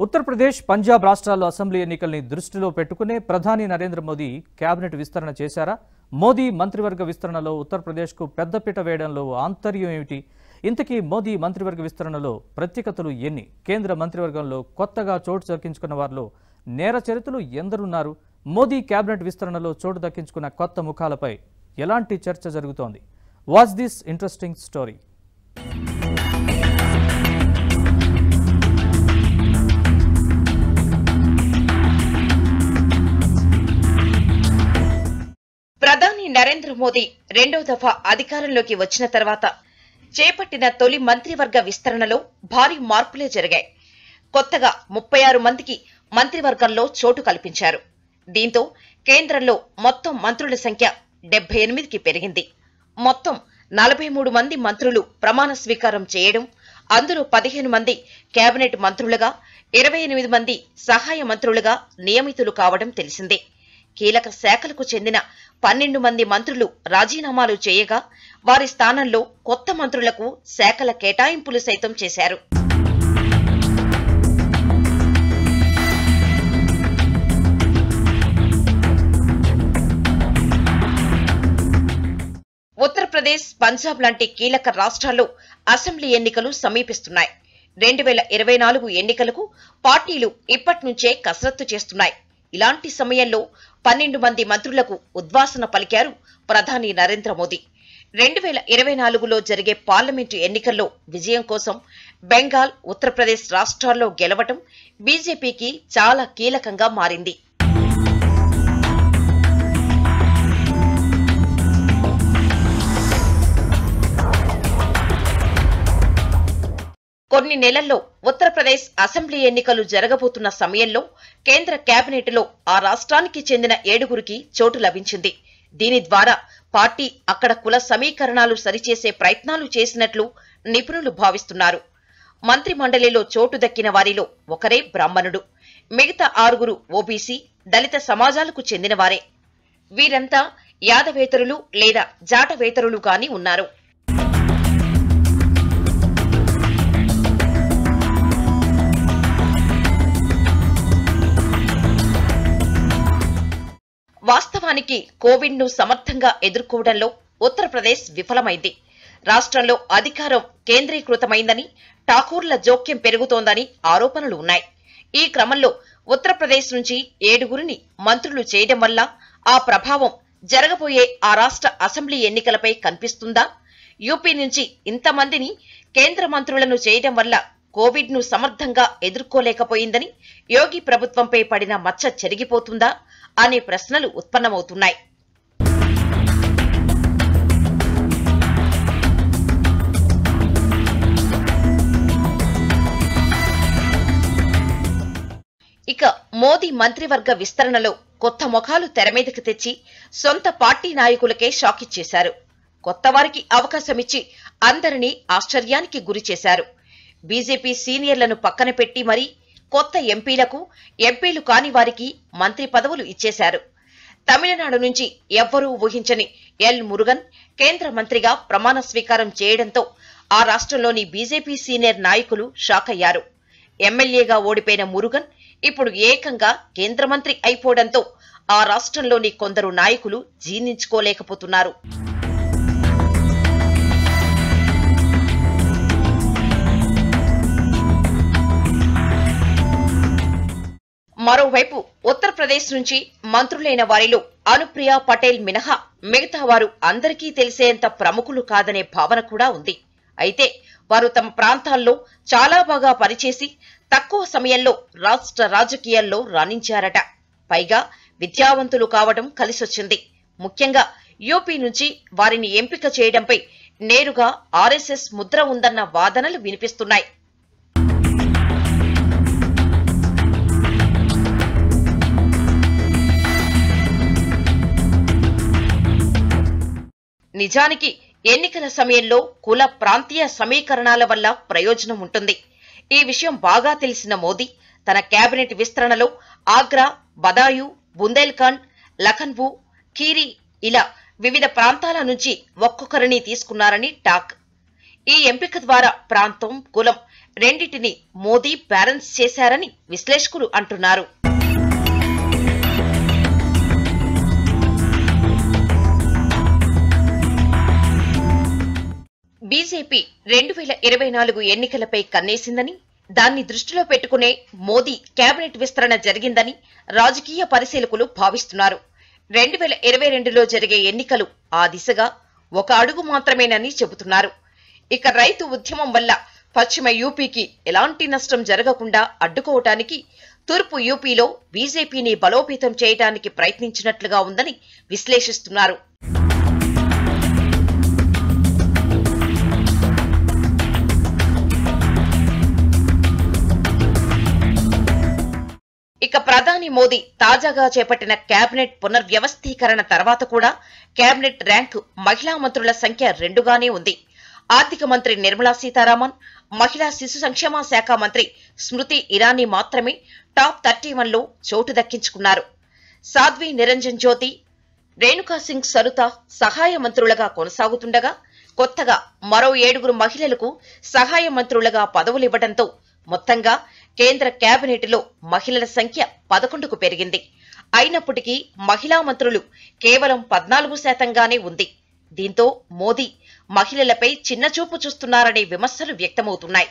ఉత్తరప్రదేశ్ పంజాబ్ రాష్ట్రాల్లో అసెంబ్లీ ఎన్నికల్ని దృష్టిలో పెట్టుకునే ప్రధాని నరేంద్ర మోదీ కేబినెట్ విస్తరణ చేశారా మోదీ మంత్రివర్గ విస్తరణలో ఉత్తరప్రదేశ్కు పెద్దపీట వేయడంలో ఆంతర్యం ఏమిటి ఇంతకీ మోదీ మంత్రివర్గ విస్తరణలో ప్రత్యేకతలు ఎన్ని కేంద్ర మంత్రివర్గంలో కొత్తగా చోటు దక్కించుకున్న వారిలో నేర చరిత్రలు ఎందరున్నారు మోదీ కేబినెట్ విస్తరణలో చోటు దక్కించుకున్న కొత్త ముఖాలపై ఎలాంటి చర్చ జరుగుతోంది వాచ్ దిస్ ఇంట్రెస్టింగ్ స్టోరీ ప్రధాని నరేంద్ర మోదీ రెండో దఫా అధికారంలోకి వచ్చిన తర్వాత చేపట్టిన తొలి మంత్రివర్గ విస్తరణలో భారీ మార్పులే జరిగాయి కొత్తగా ముప్పై ఆరు మందికి మంత్రివర్గంలో చోటు కల్పించారు దీంతో కేంద్రంలో మొత్తం మంత్రుల సంఖ్య డెబ్బై ఎనిమిదికి పెరిగింది మొత్తం నలభై మూడు మంది మంత్రులు ప్రమాణ స్వీకారం చేయడం అందులో పదిహేను మంది కేబినెట్ మంత్రులుగా ఇరవై ఎనిమిది మంది సహాయ మంత్రులుగా నియమితులు కావడం తెలిసిందే కీలక శాఖలకు చెందిన పన్నెండు మంది మంత్రులు రాజీనామాలు చేయగా వారి స్థానంలో కొత్త మంత్రులకు శాఖల కేటాయింపులు సైతం చేశారు ఉత్తరప్రదేశ్ పంజాబ్ లాంటి కీలక రాష్ట్రాల్లో అసెంబ్లీ ఎన్నికలు సమీపిస్తున్నాయి రెండు వేల ఇరవై నాలుగు ఎన్నికలకు పార్టీలు ఇప్పటి నుంచే కసరత్తు చేస్తున్నాయి ఇలాంటి సమయంలో పన్నెండు మంది మంత్రులకు ఉద్వాసన పలికారు ప్రధాని నరేంద్ర మోదీ రెండు వేల ఇరవై నాలుగులో జరిగే పార్లమెంటు ఎన్నికల్లో విజయం కోసం బెంగాల్ ఉత్తరప్రదేశ్ రాష్ట్రాల్లో గెలవటం బీజేపీకి చాలా కీలకంగా మారింది కొన్ని నెలల్లో ఉత్తరప్రదేశ్ అసెంబ్లీ ఎన్నికలు జరగబోతున్న సమయంలో కేంద్ర కేబినెట్లో ఆ రాష్ట్రానికి చెందిన ఏడుగురికి చోటు లభించింది దీని ద్వారా పార్టీ అక్కడ కుల సమీకరణాలు సరిచేసే ప్రయత్నాలు చేసినట్లు నిపుణులు భావిస్తున్నారు మంత్రి మండలిలో చోటు దక్కిన వారిలో ఒకరే బ్రాహ్మణుడు మిగతా ఆరుగురు ఓబీసీ దళిత సమాజాలకు చెందినవారే వీరంతా యాదవేతరులు లేదా జాటవేతరులు గాని ఉన్నారు వాస్తవానికి కోవిడ్ ను సమర్థంగా ఎదుర్కోవడంలో ఉత్తరప్రదేశ్ విఫలమైంది రాష్ట్రంలో అధికారం కేంద్రీకృతమైందని ఠాకూర్ల జోక్యం పెరుగుతోందని ఆరోపణలు ఉన్నాయి ఈ క్రమంలో ఉత్తరప్రదేశ్ నుంచి ఏడుగురిని మంత్రులు చేయడం వల్ల ఆ ప్రభావం జరగబోయే ఆ రాష్ట్ర అసెంబ్లీ ఎన్నికలపై కనిపిస్తుందా యూపీ నుంచి ఇంతమందిని కేంద్ర మంత్రులను చేయడం వల్ల కోవిడ్ ను సమర్థంగా ఎదుర్కోలేకపోయిందని యోగి ప్రభుత్వంపై పడిన మచ్చ చెరిగిపోతుందా అనే ప్రశ్నలు ఉత్పన్నమవుతున్నాయి ఇక మోదీ మంత్రివర్గ విస్తరణలో కొత్త ముఖాలు తెరమీదకి తెచ్చి సొంత పార్టీ నాయకులకే షాక్ ఇచ్చేశారు కొత్త వారికి అవకాశమిచ్చి అందరినీ ఆశ్చర్యానికి గురి చేశారు బీజేపీ సీనియర్లను పక్కన పెట్టి మరీ కొత్త ఎంపీలకు ఎంపీలు కాని వారికి మంత్రి పదవులు ఇచ్చేశారు తమిళనాడు నుంచి ఎవ్వరూ ఊహించని ఎల్ మురుగన్ కేంద్ర మంత్రిగా ప్రమాణ స్వీకారం చేయడంతో ఆ రాష్ట్రంలోని బీజేపీ సీనియర్ నాయకులు షాక్ అయ్యారు ఎమ్మెల్యేగా ఓడిపోయిన మురుగన్ ఇప్పుడు ఏకంగా కేంద్ర మంత్రి అయిపోవడంతో ఆ రాష్ట్రంలోని కొందరు నాయకులు జీర్ణించుకోలేకపోతున్నారు మరోవైపు ఉత్తరప్రదేశ్ నుంచి మంత్రులైన వారిలో అనుప్రియ పటేల్ మినహా మిగతా వారు అందరికీ తెలిసేంత ప్రముఖులు కాదనే భావన కూడా ఉంది అయితే వారు తమ ప్రాంతాల్లో చాలా బాగా పనిచేసి తక్కువ సమయంలో రాష్ట్ర రాజకీయాల్లో రాణించారట పైగా విద్యావంతులు కావడం కలిసొచ్చింది ముఖ్యంగా యూపీ నుంచి వారిని ఎంపిక చేయడంపై నేరుగా ఆర్ఎస్ఎస్ ముద్ర ఉందన్న వాదనలు వినిపిస్తున్నాయి నిజానికి ఎన్నికల సమయంలో కుల ప్రాంతీయ సమీకరణాల వల్ల ప్రయోజనం ఉంటుంది ఈ విషయం బాగా తెలిసిన మోదీ తన కేబినెట్ విస్తరణలో ఆగ్రా బదాయు బుందేల్ఖండ్ లఖన్పూ ఖీరి ఇలా వివిధ ప్రాంతాల నుంచి ఒక్కొక్కరిని తీసుకున్నారని టాక్ ఈ ఎంపిక ద్వారా ప్రాంతం కులం రెండింటిని మోదీ బ్యాలెన్స్ చేశారని విశ్లేషకులు అంటున్నారు బీజేపీ రెండు వేల ఇరవై నాలుగు ఎన్నికలపై కన్నేసిందని దాన్ని దృష్టిలో పెట్టుకునే మోదీ కేబినెట్ విస్తరణ జరిగిందని రాజకీయ పరిశీలకులు భావిస్తున్నారు రెండు వేల ఇరవై రెండులో జరిగే ఎన్నికలు ఆ దిశగా ఒక అడుగు మాత్రమేనని చెబుతున్నారు ఇక రైతు ఉద్యమం వల్ల పశ్చిమ యూపీకి ఎలాంటి నష్టం జరగకుండా అడ్డుకోవటానికి తూర్పు యూపీలో బీజేపీని బలోపేతం చేయడానికి ప్రయత్నించినట్లుగా ఉందని విశ్లేషిస్తున్నారు ఇక ప్రధాని మోదీ తాజాగా చేపట్టిన కేబినెట్ పునర్వ్యవస్థీకరణ తర్వాత కూడా కేబినెట్ ర్యాంకు మహిళా మంత్రుల సంఖ్య రెండుగానే ఉంది ఆర్థిక మంత్రి నిర్మలా సీతారామన్ మహిళా శిశు సంక్షేమ శాఖ మంత్రి స్మృతి ఇరానీ మాత్రమే టాప్ థర్టీ వన్లో చోటు దక్కించుకున్నారు సాధ్వి నిరంజన్ జ్యోతి రేణుకా సింగ్ సరుత సహాయ మంత్రులుగా కొనసాగుతుండగా కొత్తగా మరో ఏడుగురు మహిళలకు సహాయ మంత్రులుగా పదవులివ్వడంతో మొత్తంగా కేంద్ర కేబినెట్లో మహిళల సంఖ్య పదకొండుకు పెరిగింది అయినప్పటికీ మహిళా మంత్రులు కేవలం పద్నాలుగు శాతంగానే ఉంది దీంతో మోదీ మహిళలపై చిన్నచూపు చూస్తున్నారనే విమర్శలు వ్యక్తమవుతున్నాయి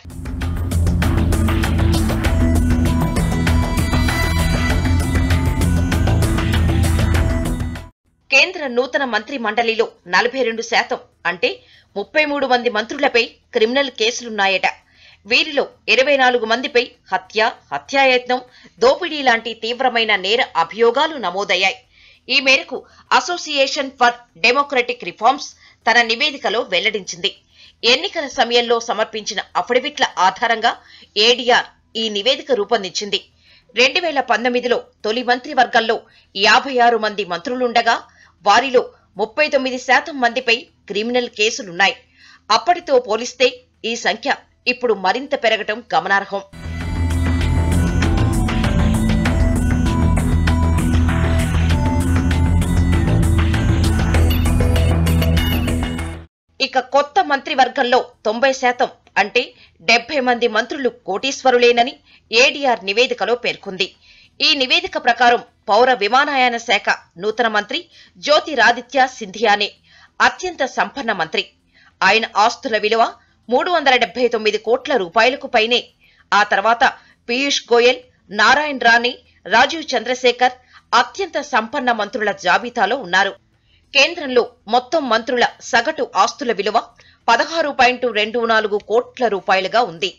కేంద్ర నూతన మంత్రి మండలిలో నలభై రెండు శాతం అంటే ముప్పై మూడు మంది మంత్రులపై క్రిమినల్ కేసులున్నాయట వీరిలో ఇరవై నాలుగు మందిపై హత్య హత్యాయత్నం దోపిడీ లాంటి తీవ్రమైన నేర అభియోగాలు నమోదయ్యాయి ఈ మేరకు అసోసియేషన్ ఫర్ డెమోక్రటిక్ రిఫార్మ్స్ తన నివేదికలో వెల్లడించింది ఎన్నికల సమయంలో సమర్పించిన అఫిడవిట్ల ఆధారంగా ఏడీఆర్ ఈ నివేదిక రూపొందించింది రెండు వేల పంతొమ్మిదిలో తొలి మంత్రివర్గంలో యాభై ఆరు మంది మంత్రులుండగా వారిలో ముప్పై తొమ్మిది శాతం మందిపై క్రిమినల్ కేసులున్నాయి అప్పటితో పోలిస్తే ఈ సంఖ్య ఇప్పుడు మరింత పెరగటం గమనార్హం ఇక కొత్త మంత్రివర్గంలో తొంభై శాతం అంటే డెబ్బై మంది మంత్రులు కోటీశ్వరులేనని ఏడీఆర్ నివేదికలో పేర్కొంది ఈ నివేదిక ప్రకారం పౌర విమానయాన శాఖ నూతన మంత్రి జ్యోతిరాదిత్య సింధియానే అత్యంత సంపన్న మంత్రి ఆయన ఆస్తుల విలువ మూడు వందల డెబ్బై తొమ్మిది కోట్ల రూపాయలకు పైనే ఆ తర్వాత పీయూష్ గోయల్ నారాయణ్ రాణే రాజీవ్ చంద్రశేఖర్ అత్యంత సంపన్న మంత్రుల జాబితాలో ఉన్నారు కేంద్రంలో మొత్తం మంత్రుల సగటు ఆస్తుల విలువ పదహారు పాయింట్ రెండు నాలుగు కోట్ల రూపాయలుగా ఉంది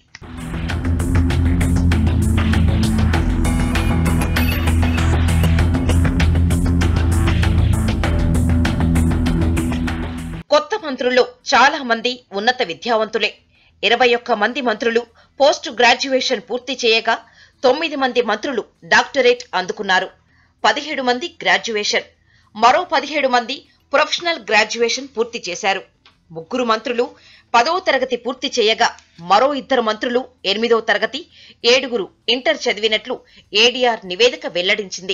కొత్త మంత్రుల్లో చాలా మంది ఉన్నత విద్యావంతులే ఇరవై ఒక్క మంది మంత్రులు పోస్ట్ గ్రాడ్యుయేషన్ పూర్తి చేయగా తొమ్మిది మంది మంత్రులు డాక్టరేట్ అందుకున్నారు పదిహేడు మంది గ్రాడ్యుయేషన్ మరో పదిహేడు మంది ప్రొఫెషనల్ గ్రాడ్యుయేషన్ పూర్తి చేశారు ముగ్గురు మంత్రులు పదవ తరగతి పూర్తి చేయగా మరో ఇద్దరు మంత్రులు ఎనిమిదవ తరగతి ఏడుగురు ఇంటర్ చదివినట్లు ఏడీఆర్ నివేదిక వెల్లడించింది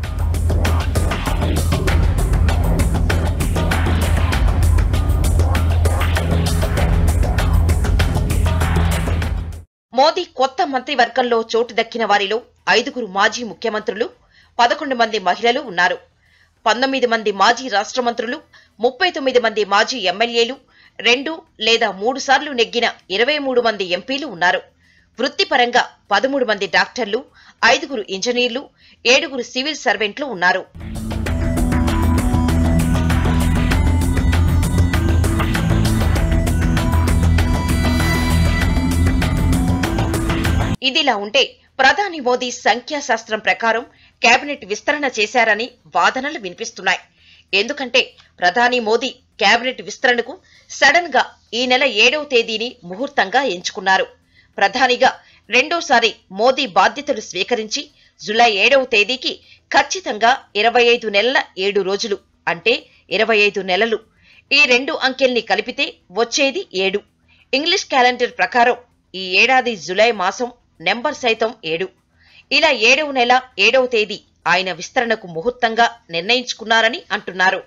మోదీ కొత్త మంత్రివర్గంలో చోటు దక్కిన వారిలో ఐదుగురు మాజీ ముఖ్యమంత్రులు పదకొండు మంది మహిళలు ఉన్నారు పంతొమ్మిది మంది మాజీ రాష్ట్ర మంత్రులు ముప్పై తొమ్మిది మంది మాజీ ఎమ్మెల్యేలు రెండు లేదా మూడు సార్లు నెగ్గిన ఇరవై మూడు మంది ఎంపీలు ఉన్నారు వృత్తిపరంగా పదమూడు మంది డాక్టర్లు ఐదుగురు ఇంజనీర్లు ఏడుగురు సివిల్ సర్వెంట్లు ఉన్నారు ఇదిలా ఉంటే ప్రధాని మోదీ సంఖ్యాశాస్త్రం ప్రకారం కేబినెట్ విస్తరణ చేశారని వాదనలు వినిపిస్తున్నాయి ఎందుకంటే ప్రధాని మోదీ కేబినెట్ విస్తరణకు సడన్ గా ఈ నెల ఏడవ తేదీని ముహూర్తంగా ఎంచుకున్నారు ప్రధానిగా రెండోసారి మోదీ బాధ్యతలు స్వీకరించి జులై ఏడవ తేదీకి ఖచ్చితంగా ఇరవై ఐదు నెలల ఏడు రోజులు అంటే ఇరవై ఐదు నెలలు ఈ రెండు అంకెల్ని కలిపితే వచ్చేది ఏడు ఇంగ్లీష్ క్యాలెండర్ ప్రకారం ఈ ఏడాది జులై మాసం నెంబర్ సైతం ఏడు ఇలా ఏడవ నెల ఏడవ తేదీ ఆయన విస్తరణకు ముహూర్తంగా నిర్ణయించుకున్నారని అంటున్నారు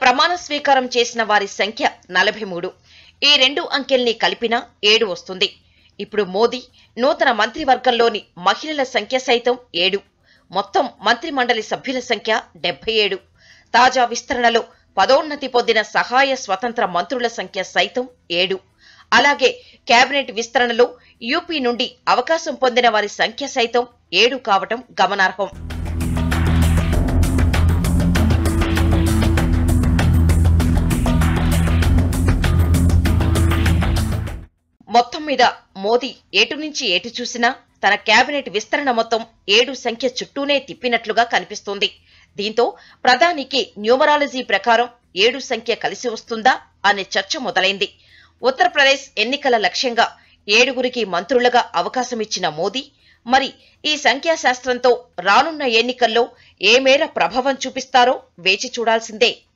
ప్రమాణ స్వీకారం చేసిన వారి సంఖ్య నలభై మూడు ఈ రెండు అంకెల్ని కలిపినా ఏడు వస్తుంది ఇప్పుడు మోదీ నూతన మంత్రివర్గంలోని మహిళల సంఖ్య సైతం ఏడు మొత్తం మంత్రిమండలి సభ్యుల సంఖ్య డెబ్బై ఏడు తాజా విస్తరణలో పదోన్నతి పొందిన సహాయ స్వతంత్ర మంత్రుల సంఖ్య సైతం ఏడు అలాగే కేబినెట్ విస్తరణలో యూపీ నుండి అవకాశం పొందిన వారి సంఖ్య సైతం ఏడు కావటం గమనార్హం మొత్తం మీద మోదీ ఎటు నుంచి ఎటు చూసినా తన కేబినెట్ విస్తరణ మొత్తం ఏడు సంఖ్య చుట్టూనే తిప్పినట్లుగా కనిపిస్తోంది దీంతో ప్రధానికి న్యూమరాలజీ ప్రకారం ఏడు సంఖ్య కలిసి వస్తుందా అనే చర్చ మొదలైంది ఉత్తరప్రదేశ్ ఎన్నికల లక్ష్యంగా ఏడుగురికి మంత్రులుగా అవకాశమిచ్చిన మోదీ మరి ఈ సంఖ్యాశాస్త్రంతో రానున్న ఎన్నికల్లో ఏ మేర ప్రభావం చూపిస్తారో వేచి చూడాల్సిందే